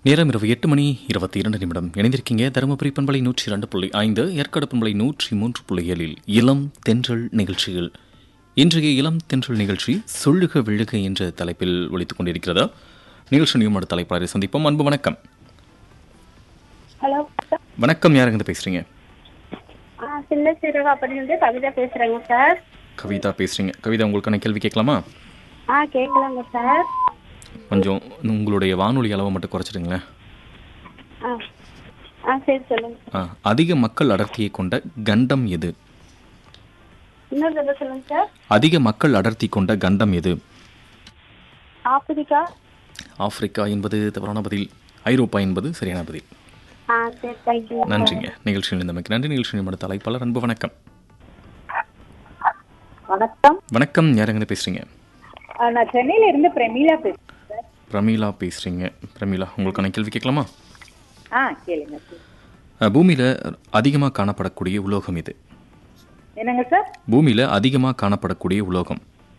நேரம் இரவு எட்டு மணி இருபத்தி இரண்டு நிமிடம் இணைந்திருக்கீங்க தருமபுரி பண்பலை நூற்றி இரண்டு புள்ளி ஐந்து ஏற்காடு பண்பலை நூற்றி மூன்று புள்ளி ஏழில் இளம் தென்றல் நிகழ்ச்சிகள் இன்றைய இளம் தென்றல் நிகழ்ச்சி சொல்லுக விழுக என்ற தலைப்பில் ஒலித்துக் கொண்டிருக்கிறது நிகழ்ச்சி நியமன தலைப்பாளரை சந்திப்போம் அன்பு வணக்கம் ஹலோ வணக்கம் யாருங்க பேசுறீங்க ஆ சின்ன சீரகாப்பட்டிலிருந்து கவிதா பேசுகிறேங்க சார் கவிதா பேசுறீங்க கவிதா உங்களுக்கான கேள்வி கேட்கலாமா ஆ கேட்கலாங்க சார் கொஞ்சம் உங்களுடைய வானொலி அளவை மட்டும் குறைச்சிடுங்களேன் ஆ ஆ சரி சொல்லுங்க ஆ, அதிக மக்கள் அடர்த்தியை கொண்ட கண்டம் எது இன்னொரு தடவை சொல்லுங்க சார் அதிக மக்கள் அடர்த்தி கொண்ட கண்டம் எது ஆப்பிரிக்கா ஆப்பிரிக்கா என்பது தவறான பதில் ஐரோப்பா என்பது சரியான பதில் ஆ சரி தேங்க்யூ நன்றிங்க நிகழ்ச்சியில் இருந்தமைக்கு நன்றி நிகழ்ச்சி நிமிட தலைப்பாளர் அன்பு வணக்கம் வணக்கம் வணக்கம் யாருங்க பேசுறீங்க ஆ, நான் சென்னையில இருந்து பிரமீளா பேசுறேன் பிரமீளா பேசுறீங்க பிரமீளா உங்களுக்கான கேள்வி கேட்கலாமா ஆ கேளுங்க சார். அஹ், பூமியில அதிகமாக காணப்படக்கூடிய உலோகம் இது என்னங்க சார் பூமியில அதிகமாக காணப்படக்கூடிய உலோகம்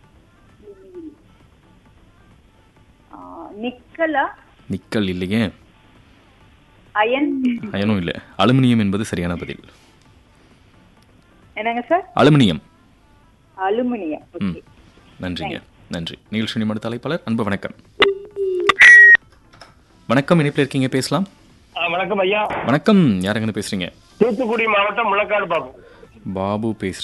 ஆ, நிக்கலா நிக்கல் இல்லையே அயன் அயனும் இல்லை அலுமினியம் என்பது சரியான பதில் என்னங்க சார் அலுமினியம் அலுமினியம் ம் ஓகே நன்றிங்க நன்றி நிகழ்ச்சி நிமிட தலைப்பாளர் அன்பு வணக்கம் வணக்கம் இணைப்பில் இருக்கீங்க பேசலாம் ஆ, வணக்கம் ஐயா வணக்கம் யாருங்க பேசுறீங்க தூத்துக்குடி மாவட்டம் முழக்காடு பாபு பாபு பேசுறீங்க